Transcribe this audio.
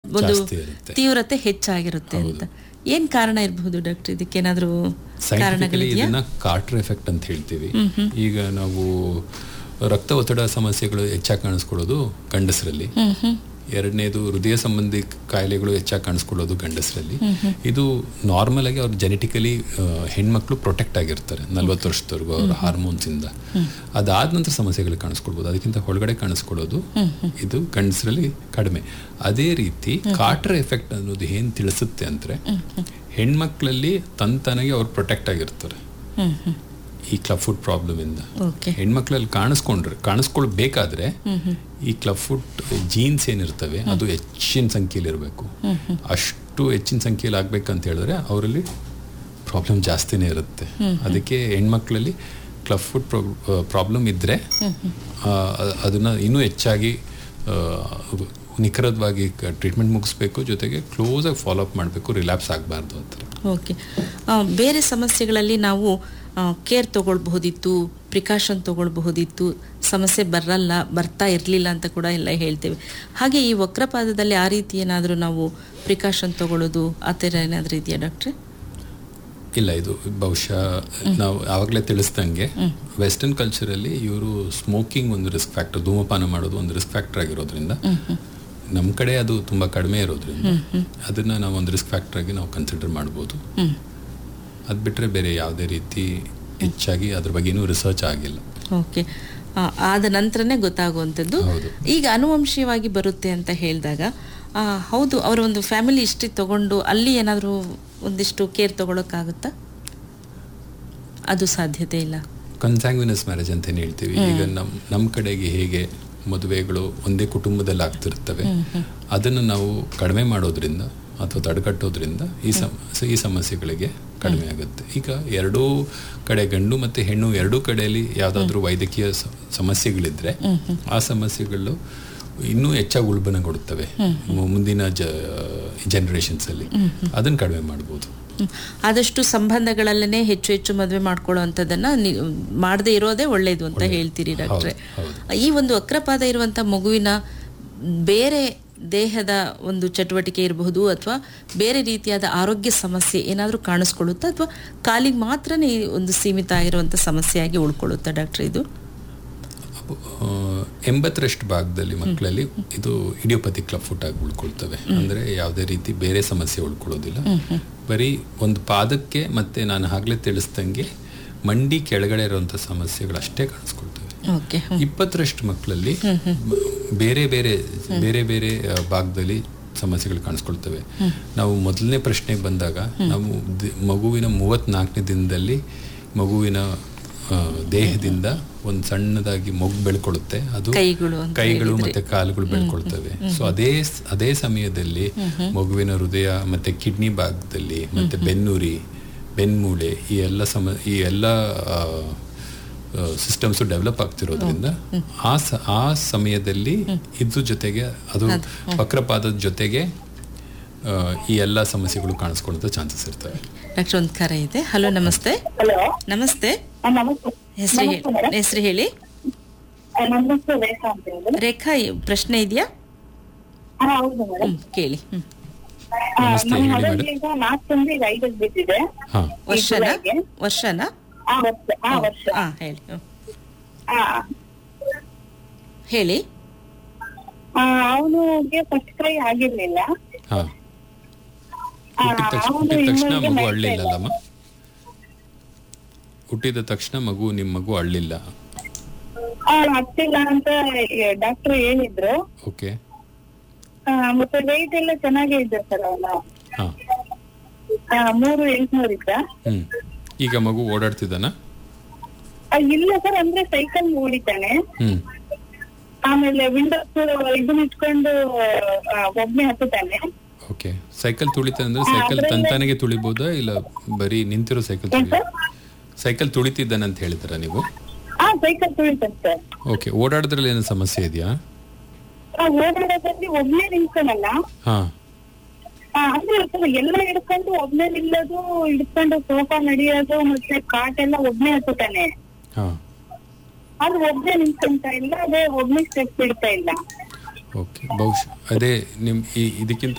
ಒಂದು ಜಾಸ್ತಿ ಇರುತ್ತೆ. ತೀವ್ರತೆ ಹೆಚ್ಚಾಗಿರುತ್ತೆ ಅಂತ ಏನ್ ಕಾರಣ ಇರಬಹುದು ಡಾಕ್ಟರ್ ಇದಕ್ಕೇನಾದ್ರೂ ಸೈಂಟಿಫಿಕಲಿ ಕಾರಣಗಳಿದೆಯಾ ಇದನ್ನ ಕಾರ್ಟರ್ ಎಫೆಕ್ಟ್ ಅಂತ ಹೇಳ್ತೀವಿ ಈಗ ನಾವು ರಕ್ತ ಒತ್ತಡ ಸಮಸ್ಯೆಗಳು ಹೆಚ್ಚಾಗಿ ಕಾಣಿಸ್ಕೊಳ್ಳೋದು ಗಂಡಸರಲ್ಲಿ ಎರಡನೇದು ಹೃದಯ ಸಂಬಂಧಿ ಕಾಯಿಲೆಗಳು ಹೆಚ್ಚಾಗಿ ಕಾಣಿಸ್ಕೊಳ್ಳೋದು ಗಂಡಸರಲ್ಲಿ ಇದು ನಾರ್ಮಲ್ ಆಗಿ ಅವ್ರು ಜೆನೆಟಿಕಲಿ ಹೆಣ್ಮಕ್ಳು ಪ್ರೊಟೆಕ್ಟ್ ಆಗಿರ್ತಾರೆ ನಲ್ವತ್ತು ವರ್ಷದವರೆಗೂ ಅವ್ರ ಹಾರ್ಮೋನ್ಸ್ ಇಂದ ಅದಾದ ನಂತರ ಸಮಸ್ಯೆಗಳು ಕಾಣಿಸ್ಕೊಳ್ಬೋದು ಅದಕ್ಕಿಂತ ಹೊರಗಡೆ ಕಾಣಿಸ್ಕೊಳ್ಳೋದು ಇದು ಗಂಡಸರಲ್ಲಿ ಕಡಿಮೆ ಅದೇ ರೀತಿ ಕಾಟರ್ ಎಫೆಕ್ಟ್ ಅನ್ನೋದು ಏನ್ ತಿಳಿಸುತ್ತೆ ಅಂದ್ರೆ ಹೆಣ್ಮಕ್ಳಲ್ಲಿ ತಂತನಾಗಿ ಅವ್ರು ಪ್ರೊಟೆಕ್ಟ್ ಆಗಿರ್ತಾರೆ ಹ್ಮ್ ಹ್ಮ್ ಈ ಕ್ಲಬ್ ಫುಡ್ ಪ್ರಾಬ್ಲಮ್ ಇಂದ ಓಕೆ ಹೆಣ್ಮಕ್ಳಲ್ಲಿ ಕಾಣಿಸ್ಕೊಂಡ್ರೆ ಕಾಣಿಸ್ಕೊಳ್ಬೇಕಾದ್ರೆ ಈ ಕ್ಲಬ್ ಫುಡ್ ಜೀನ್ಸ್ ಏನಿರ್ತವೆ ಅದು ಹೆಚ್ಚಿನ ಸಂಖ್ಯೆಯಲ್ಲಿ ಇರಬೇಕು ಅಷ್ಟು ಹೆಚ್ಚಿನ ಸಂಖ್ಯೆಯಲ್ಲಿ ಆಗ್ಬೇಕಂತ ಹೇಳಿದ್ರೆ ಅವರಲ್ಲಿ ಪ್ರಾಬ್ಲಮ್ ಜಾಸ್ತಿನೇ ಇರುತ್ತೆ ಅದಕ್ಕೆ ಹೆಣ್ಮಕ್ಳಲ್ಲಿ ಕ್ಲಬ್ ಫುಡ್ ಪ್ರಾಬ್ಲಮ್ ಇದ್ರೆ ಆ, ಅದನ್ನ ಇನ್ನೂ ಹೆಚ್ಚಾಗಿ ಆ, ನಿಖರವಾಗಿ ಟ್ರೀಟ್ಮೆಂಟ್ ಮುಗಿಸ್ಬೇಕು ಜೊತೆಗೆ ಕ್ಲೋಸ್ ಆಗಿ ಫಾಲೋ ಅಪ್ ಮಾಡಬೇಕು ರಿಲ್ಯಾಪ್ಸ್ ಆಗಬಾರ್ದು ಆ ಥರ ಓಕೆ ಆ, ಬೇರೆ ಸಮಸ್ಯೆಗಳಲ್ಲಿ ನಾವು ಕೇರ್ ತಗೊಳ್ಬಹುದಿತ್ತು ಪ್ರಿಕಾಷನ್ ತಗೊಳ್ಬಹುದಿತ್ತು ಸಮಸ್ಯೆ ಬರಲ್ಲ ಬರ್ತಾ ಇರಲಿಲ್ಲ ಅಂತ ಕೂಡ ಎಲ್ಲ ಹೇಳ್ತೇವೆ ಹಾಗೆ ಈ ವಕ್ರಪಾದದಲ್ಲಿ ಆ ರೀತಿ ಏನಾದರೂ ನಾವು ಪ್ರಿಕಾಷನ್ ತಗೊಳ್ಳೋದು ಆ ಥರ ಏನಾದರೂ ಇದೆಯಾ ಡಾಕ್ಟ್ರೆ ಇಲ್ಲ ಇದು ಬಹುಶಃ ನಾವು ಆವಾಗಲೇ ತಿಳಿಸ್ದಂಗೆ ವೆಸ್ಟರ್ನ್ ಕಲ್ಚರಲ್ಲಿ ಇವರು ಸ್ಮೋಕಿಂಗ್ ಒಂದು ರಿಸ್ಕ್ ಫ್ಯಾಕ್ಟರ್ ಧೂಮಪಾನ ಮಾಡೋದು ಒಂದು ರಿಸ್ಕ್ ಫ್ಯಾಕ್ಟರ್ ಆಗಿರೋದ್ರಿಂದ ನಮ್ಮ ಕಡೆ ಅದು ತುಂಬಾ ಕಡಿಮೆ ಇರೋದ್ರಿಂದ ಅದನ್ನ ನಾವು ಒಂದು ರಿಸ್ಕ್ ಫ್ಯಾಕ್ಟರ್ ಆಗಿ ನಾವು ಕನ್ಸಿಡರ್ ಮಾಡ್ಬೋದು ಹ್ಮ್ ಅದು ಬಿಟ್ರೆ ಬೇರೆ ಯಾವುದೇ ರೀತಿ ಹೆಚ್ಚಾಗಿ ಅದ್ರ ಬಗ್ಗೆ ಇನ್ನೂ ರಿಸರ್ಚ್ ಆಗಿಲ್ಲ ಓಕೆ ಆ, ಆದ ನಂತರನೇ ಗೊತ್ತಾಗುವಂಥದ್ದು ಹೌದು. ಈಗ ಅನುವಂಶೀಯವಾಗಿ ಬರುತ್ತೆ ಅಂತ ಹೇಳಿದಾಗ ಆ, ಹೌದು ಅವರ ಒಂದು ಫ್ಯಾಮಿಲಿ ಹಿಸ್ಟ್ರಿ ತಗೊಂಡು ಅಲ್ಲಿ ಏನಾದರೂ ಒಂದಿಷ್ಟು ಕೇರ್ ತಗೊಳಕ್ಕಾಗುತ್ತಾ ಅದು ಸಾಧ್ಯತೆ ಇಲ್ಲ ಕನ್ಸಾಂಗ್ವಿನಸ್ ಮ್ಯಾರೇಜ್ ಅಂತ ಏನ್ ಹೇಳ್ತೀವಿ ಈಗ ನಮ್ ನಮ್ಮ ಕಡೆಗೆ ಹೇಗೆ ಮದುವೆಗಳು ಒಂದೇ ಕುಟುಂಬದಲ್ಲಿ ಆಗ್ತಿರ್ತವೆ ಅದನ್ನು ನಾವು ಕಡಿಮೆ ಮಾಡೋದ್ರಿಂದ ಅಥವಾ ತಡೆಗಟ್ಟೋದ್ರಿಂದ ಈ ಸಮ ಈ ಸಮಸ್ಯೆಗಳಿಗೆ ಕಡಿಮೆ ಆಗುತ್ತೆ ಈಗ ಎರಡೂ ಕಡೆ ಗಂಡು ಮತ್ತೆ ಹೆಣ್ಣು ಎರಡೂ ಕಡೆಯಲ್ಲಿ ಯಾವುದಾದ್ರೂ ವೈದ್ಯಕೀಯ ಸ- ಸಮಸ್ಯೆಗಳಿದ್ರೆ ಆ ಸಮಸ್ಯೆಗಳು ಇನ್ನೂ ಹೆಚ್ಚಾಗಿ ಉಲ್ಬಣಗೊಳ್ಳುತ್ತವೆ ಮು- ಮುಂದಿನ ಜ ಜನರೇಷನ್ಸ್ ಅಲ್ಲಿ ಅದನ್ನು ಕಡಿಮೆ ಮಾಡ್ಬೋದು ಹ್ಮ್. ಆದಷ್ಟು ಸಂಬಂಧಗಳಲ್ಲೇ ಹೆಚ್ಚು ಹೆಚ್ಚು ಮದುವೆ ಮಾಡ್ಕೊಳ್ಳೋ ಅಂಥದ್ದನ್ನ ಮಾಡದೇ ಇರೋದೇ ಒಳ್ಳೇದು ಅಂತ ಹೇಳ್ತೀರಿ ಡಾಕ್ಟ್ರೆ ಹೌದು. ಈ ಒಂದು ವಕ್ರಪಾದ ಇರುವಂತ ಮಗುವಿನ ಬೇರೆ ದೇಹದ ಒಂದು ಚಟುವಟಿಕೆ ಇರಬಹುದು ಅಥವಾ ಬೇರೆ ರೀತಿಯಾದ ಆರೋಗ್ಯ ಸಮಸ್ಯೆ ಏನಾದರೂ ಕಾಣಿಸ್ಕೊಳ್ಳುತ್ತಾ ಅಥವಾ ಕಾಲಿಗೆ ಮಾತ್ರನೇ ಈ ಒಂದು ಸೀಮಿತ ಆಗಿರುವಂಥ ಸಮಸ್ಯೆಯಾಗಿ ಉಳ್ಕೊಳ್ಳುತ್ತಾ ಡಾಕ್ಟ್ರೆ ಇದು ಆ, ಎಂಬತ್ತರಷ್ಟು ಭಾಗದಲ್ಲಿ ಮಕ್ಕಳಲ್ಲಿ ಇದು ಇಡಿಯೋಪತಿ ಕ್ಲಬ್ ಫುಟ್ ಆಗಿ ಉಳ್ಕೊಳ್ತವೆ ಅಂದ್ರೆ ಯಾವುದೇ ರೀತಿ ಬೇರೆ ಸಮಸ್ಯೆ ಉಳ್ಕೊಳ್ಳೋದಿಲ್ಲ ಬರೀ ಒಂದು ಪಾದಕ್ಕೆ ಮತ್ತೆ ನಾನು ಆಗ್ಲೇ ತಿಳಿಸ್ದಂಗೆ ಮಂಡಿ ಕೆಳಗಡೆ ಇರುವಂತ ಸಮಸ್ಯೆಗಳು ಅಷ್ಟೇ ಕಾಣಿಸ್ಕೊಳ್ತವೆ ಓಕೆ ಇಪ್ಪತ್ತರಷ್ಟು ಮಕ್ಕಳಲ್ಲಿ ಬೇರೆ ಬೇರೆ ಬೇರೆ ಬೇರೆ ಆ, ಭಾಗದಲ್ಲಿ ಸಮಸ್ಯೆಗಳು ಕಾಣಿಸ್ಕೊಳ್ತವೆ ನಾವು ಮೊದಲನೇ ಪ್ರಶ್ನೆಗೆ ಬಂದಾಗ ನಾವು ದಿ- ಮಗುವಿನ ಮೂವತ್ನಾಲ್ಕನೇ ದಿನದಲ್ಲಿ ಮಗುವಿನ ಆ, ದೇಹದಿಂದ ಒಂದು ಸಣ್ಣದಾಗಿ ಮಗು ಬೆಳ್ಕೊಳ್ಳುತ್ತೆ ಅದು ಕೈಗಳು ಅಂತ ಕೈಗಳು ಮತ್ತೆ ಕಾಲುಗಳು ಬೆಳ್ಕೊಳ್ತವೆ ಸೊ ಅದೇ ಸ್- ಅದೇ ಸಮಯದಲ್ಲಿ ಮಗುವಿನ ಹೃದಯ ಮತ್ತೆ ಕಿಡ್ನಿ ಭಾಗದಲ್ಲಿ ಮತ್ತೆ ಬೆನ್ನುರಿ ಬೆನ್ಮೂಳೆ ಈ ಎಲ್ಲ ಸಮ ಈ ಎಲ್ಲ ಸಿಸ್ಟಮ್ಸ್ ಡೆವಲಪ್ ಆಗ್ತಿರೋದ್ರಿಂದ ಆ ಸ- ಆ ಸಮಯದಲ್ಲಿ ಇದ್ರ ಜೊತೆಗೆ ಅದು ವಕ್ರಪಾದದ ಜೊತೆಗೆ ಆ, ಈ ಎಲ್ಲ ಸಮಸ್ಯೆಗಳು ಕಾಣಿಸ್ಕೊಳ್ಳೋ ಚಾನ್ಸಸ್ ಇರ್ತವೆ ಡಾಕ್ಟರ್ ಒಂದು ಕರೆ ಇದೆ ಹಲೋ ನಮಸ್ತೆ ಹಲೋ ನಮಸ್ತೆ ನಮಸ್ತೆ ಹೆಸರು ಹೇಳಿ ಹೆಸರು ಹೇಳಿ ಆ, ನನ್ನ ಹೆಸರು ರೇಖಾ ಅಂತ ಹೇಳಿ ರೇಖಾ ಈ ಪ್ರಶ್ನೆ ಇದೆಯಾ ಹಾ ಹೌದು ಮೇಡಮ್ ಹ್ಮ್ ಕೇಳಿ ಹ್ಮ್ ನಮಸ್ತೆ, ನಮ್ಮ ಹೇಳಿ ಮಗಳಿಗೆ ಈಗ ನಾಲ್ಕು ತಿಂಗಳು ಈಗ ಐದಕ್ಕೆ ಬಿದ್ದಿದೆ ಹಾ ವರ್ಷನ ಜುಲೈಗೆ. ವರ್ಷನ ಆ ವರ್ಷ ಆ ವರ್ಷ ಹಾ ಹೇಳಿ ಹ್ಮ್. ಆ, ಹೇಳಿ ಆ, ಅವನಿಗೆ ಫಸ್ಟ್ ಕ್ರೈ ಆಗಿರ್ಲಿಲ್ಲ ಹಾ ಹುಟ್ಟಿದ ತಕ್ಷಣ ಅವನು ಹುಟ್ಟಿದ ತಕ್ಷಣ ಇನ್ನೊಂದಿಗೆ ಮಗು ಮಾಡ್ತಾ ಅಳ್ಳಿಲ್ಲಲ್ಲಮ್ಮ ಹುಟ್ಟಿದ ತಕ್ಷಣ ಮಗು ನಿಮ್ಮ ಮಗು ಅಳ್ಳಿಲ್ಲ ಆ, ಹತ್ತಿಲ್ಲ ಅಂತ ಡಾಕ್ಟರ್ ಹೇಳಿದ್ರು ಓಕೆ ಆ, ಮತ್ತೆ ವೆಯ್ಟ್ ಎಲ್ಲ ಚೆನ್ನಾಗೇ ಇದೆ ಸರ್ ಅವನು ಹಾ ಮೂರು ಎಂಟ್ನೂರು ಇದ್ದ ಹ್ಮ್ ಈಗ ಮಗು ಓಡಾಡ್ತಿದ್ದಾನ ಆ, ಇಲ್ಲ ಸರ್ ಅಂದ್ರೆ ಸೈಕಲ್ ಓಡಿತಾನೆ ಹ್ಮ್ ಆಮೇಲೆ ವಿಂಡೋಸ್ ಇದನ್ನ ಇಟ್ಕೊಂಡು ಆ, ಒಬ್ನೇ ಹತ್ತುತ್ತಾನೆ ಓಕೆ ಸೈಕಲ್ ತುಳಿತಾನೆ ಅಂದ್ರೆ ಸೈಕಲ್ ತಂತಾನೆಗೆ ತುಳಿಬೋದಾ ಇಲ್ಲ ಬರೀ ನಿಂತಿರೋ ಸೈಕಲ್ ಏನ್ ತುಳಿ ಸರ್ ಸೈಕಲ್ ತುಳಿತಿದ್ದಾನೆ ಅಂತ ಹೇಳಿದ್ರ ನೀವು ಆ ಸೈಕಲ್ ತುಳಿತಾನೆ ಸರ್ ಓಕೆ ಓಡಾಡೋದ್ರಲ್ಲಿ ಏನೋ ಸಮಸ್ಯೆ ಇದೆಯಾ ಆ, ಓಡಾಡೋದ್ರಲ್ಲಿ ಒಬ್ನೇ ನಿಲ್ತಾನಲ್ಲ ಹಾ ಆ, ಅಂದ್ರೆ ಸರ್ ಎಲ್ಲ ಹಿಡ್ಕೊಂಡು ಒಬ್ನೇ ನಿಲ್ಲೋದು ಹಿಡ್ಕೊಂಡು ಸೋಫಾ ನಡೆಯೋದು ಮತ್ತೆ ಕಾಟ್ ಎಲ್ಲ ಒಬ್ನೇ ಹತ್ತುತ್ತಾನೆ ಹಾ ಅದು ಒಬ್ನೇ ನಿಂತ್ಕೊಂತ ಇಲ್ಲ ಅದೇ ಒಬ್ನೇ ಸ್ಟೆಪ್ ಇಡ್ತಾ ಇಲ್ಲ ಓಕೆ ಬಹುಶಃ ಅದೇ ನಿಮ್ ಈ ಇದಕ್ಕಿಂತ